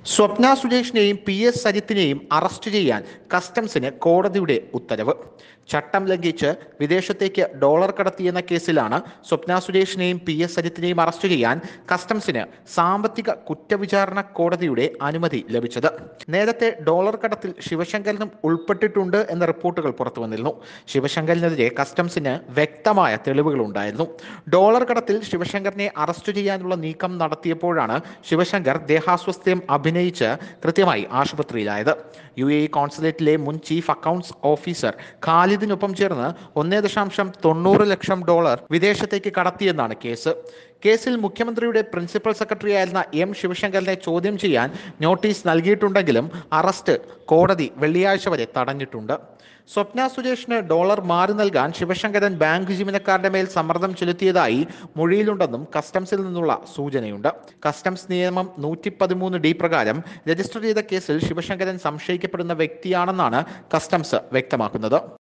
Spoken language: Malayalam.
സ്വപ്ന സുരേഷിനെയും പി എസ് സജിത്തിനെയും അറസ്റ്റ് ചെയ്യാൻ കസ്റ്റംസിന് കോടതിയുടെ ഉത്തരവ് ചട്ടം ലംഘിച്ച് വിദേശത്തേക്ക് ഡോളർ കടത്തിയെന്ന കേസിലാണ് സ്വപ്ന സുരേഷിനെയും പി എസ് സജിത്തിനെയും അറസ്റ്റ് ചെയ്യാൻ കസ്റ്റംസിന് സാമ്പത്തിക കുറ്റവിചാരണ കോടതിയുടെ അനുമതി ലഭിച്ചത് നേരത്തെ ഡോളർ കടത്തിൽ ശിവശങ്കരനും ഉൾപ്പെട്ടിട്ടുണ്ട് എന്ന റിപ്പോർട്ടുകൾ പുറത്തു വന്നിരുന്നു ശിവശങ്കറിനെതിരെ കസ്റ്റംസിന് വ്യക്തമായ തെളിവുകൾ ഉണ്ടായിരുന്നു ഡോളർ കടത്തിൽ ശിവശങ്കറിനെ അറസ്റ്റ് ചെയ്യാനുള്ള നീക്കം നടത്തിയപ്പോഴാണ് ശിവശങ്കർ ദേഹാസ്വസ്ഥ്യം അഭിനയിച്ച് കൃത്യമായി ആശുപത്രിയിലായത് യു എ കോൺസുലേറ്റിലെ മുൻ ചീഫ് അക്കൗണ്ട്സ് ഓഫീസർ ഖാലിദിനൊപ്പം ചേർന്ന് ഒന്നേ ദശാംശം തൊണ്ണൂറ് ലക്ഷം ഡോളർ വിദേശത്തേക്ക് കടത്തിയെന്നാണ് കേസ് കേസിൽ മുഖ്യമന്ത്രിയുടെ പ്രിൻസിപ്പൽ സെക്രട്ടറി ആയിരുന്ന എം ശിവശങ്കറിനെ ചോദ്യം ചെയ്യാൻ നോട്ടീസ് നൽകിയിട്ടുണ്ടെങ്കിലും അറസ്റ്റ് കോടതി വെള്ളിയാഴ്ച വരെ തടഞ്ഞിട്ടുണ്ട് സ്വപ്ന സുരേഷിന് ഡോളർ മാറി നൽകാൻ ശിവശങ്കരൻ ബാങ്ക് ജീവനക്കാരുടെ മേൽ സമ്മർദ്ദം ചെലുത്തിയതായി മൊഴിയിലുണ്ടെന്നും കസ്റ്റംസിൽ നിന്നുള്ള സൂചനയുണ്ട് കസ്റ്റംസ് നിയമം നൂറ്റി പതിമൂന്ന് ഡി പ്രകാരം രജിസ്റ്റർ ചെയ്ത കേസിൽ ശിവശങ്കരൻ സംശയിക്കപ്പെടുന്ന വ്യക്തിയാണെന്നാണ് കസ്റ്റംസ് വ്യക്തമാക്കുന്നത്